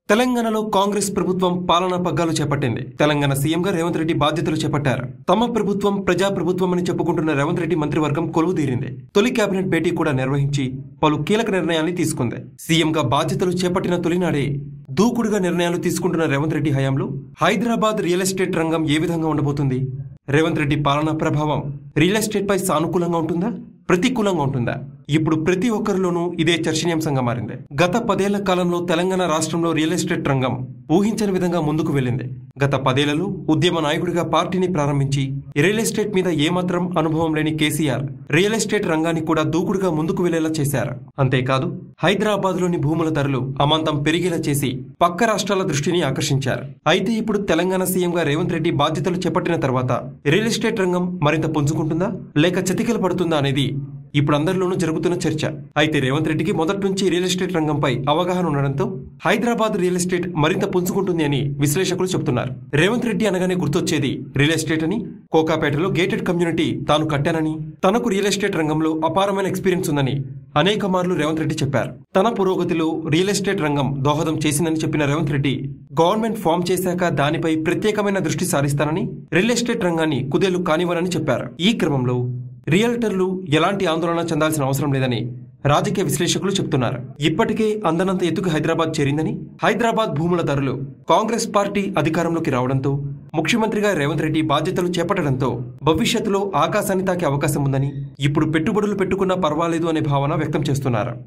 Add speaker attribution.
Speaker 1: తెలంగాణలో కాంగ్రెస్ ప్రభుత్వం పాలనా పగ్గాలు చేపట్టింది తెలంగాణ సీఎంగా రేవంత్ రెడ్డి బాధ్యతలు చేపట్టారు తమ ప్రభుత్వం ప్రజా ప్రభుత్వం అని చెప్పుకుంటున్న రేవంత్ రెడ్డి మంత్రివర్గం కొలువుదీరింది తొలి కేబినెట్ భేటీ కూడా నిర్వహించి పలు కీలక నిర్ణయాల్ని తీసుకుంది సీఎంగా బాధ్యతలు చేపట్టిన తొలినాడే దూకుడుగా నిర్ణయాలు తీసుకుంటున్న రేవంత్ రెడ్డి హయాంలో హైదరాబాద్ రియల్ ఎస్టేట్ రంగం ఏ విధంగా ఉండబోతుంది రేవంత్ రెడ్డి పాలనా ప్రభావం రియల్ ఎస్టేట్ పై సానుకూలంగా ఉంటుందా ప్రతికూలంగా ఉంటుందా ఇప్పుడు ప్రతి ఒక్కరిలోనూ ఇదే చర్చనీయాంశంగా మారింది గత పదేళ్ల కాలంలో తెలంగాణ రాష్ట్రంలో రియల్ ఎస్టేట్ రంగం ఊహించని విధంగా ముందుకు వెళ్ళింది గత పదేళ్లలో ఉద్యమ నాయకుడిగా పార్టీని ప్రారంభించి రియల్ ఎస్టేట్ మీద ఏమాత్రం అనుభవం లేని కేసీఆర్ రియల్ ఎస్టేట్ రంగాన్ని కూడా దూకుడుగా ముందుకు వెళ్లేలా చేశారు అంతేకాదు హైదరాబాద్ లోని భూముల ధరలు అమాంతం పెరిగేలా చేసి పక్క రాష్ట్రాల దృష్టిని ఆకర్షించారు అయితే ఇప్పుడు తెలంగాణ సీఎంగా రేవంత్ రెడ్డి బాధ్యతలు చేపట్టిన తర్వాత రియల్ ఎస్టేట్ రంగం మరింత పుంజుకుంటుందా లేక చతికిల పడుతుందా అనేది ఇప్పుడు అందరిలోనూ జరుగుతున్న చర్చ అయితే రేవంత్ రెడ్డికి మొదటి నుంచి రియల్ ఎస్టేట్ రంగంపై అవగాహన ఉండడంతో హైదరాబాద్ రియల్ ఎస్టేట్ మరింత పుంజుకుంటుంది అని విశ్లేషకులు చెబుతున్నారు రేవంత్ రెడ్డి అనగానే గుర్తొచ్చేది రియల్ ఎస్టేట్ అని కోకాపేటలో గేటెడ్ కమ్యూనిటీ తాను కట్టానని తనకు రియల్ ఎస్టేట్ రంగంలో అపారమైన ఎక్స్పీరియన్స్ ఉందని అనేక మార్లు రేవంత్ రెడ్డి చెప్పారు తన పురోగతిలో రియల్ ఎస్టేట్ రంగం దోహదం చేసిందని చెప్పిన రేవంత్ రెడ్డి గవర్నమెంట్ ఫామ్ చేశాక దానిపై ప్రత్యేకమైన దృష్టి సారిస్తానని రియల్ ఎస్టేట్ రంగాన్ని కుదేలు కానివ్వనని చెప్పారు ఈ క్రమంలో రియల్టర్లు ఎలాంటి ఆందోళన చెందాల్సిన అవసరం లేదని రాజకీయ విశ్లేషకులు చెప్తున్నారు ఇప్పటికే అందనంత ఎత్తుకు హైదరాబాద్ చేరిందని హైదరాబాద్ భూముల ధరలు కాంగ్రెస్ పార్టీ అధికారంలోకి రావడంతో ముఖ్యమంత్రిగా రేవంత్ రెడ్డి బాధ్యతలు చేపట్టడంతో భవిష్యత్తులో ఆకాశాన్ని తాకే అవకాశం ఉందని ఇప్పుడు పెట్టుబడులు పెట్టుకున్నా పర్వాలేదు అనే భావన వ్యక్తం చేస్తున్నారు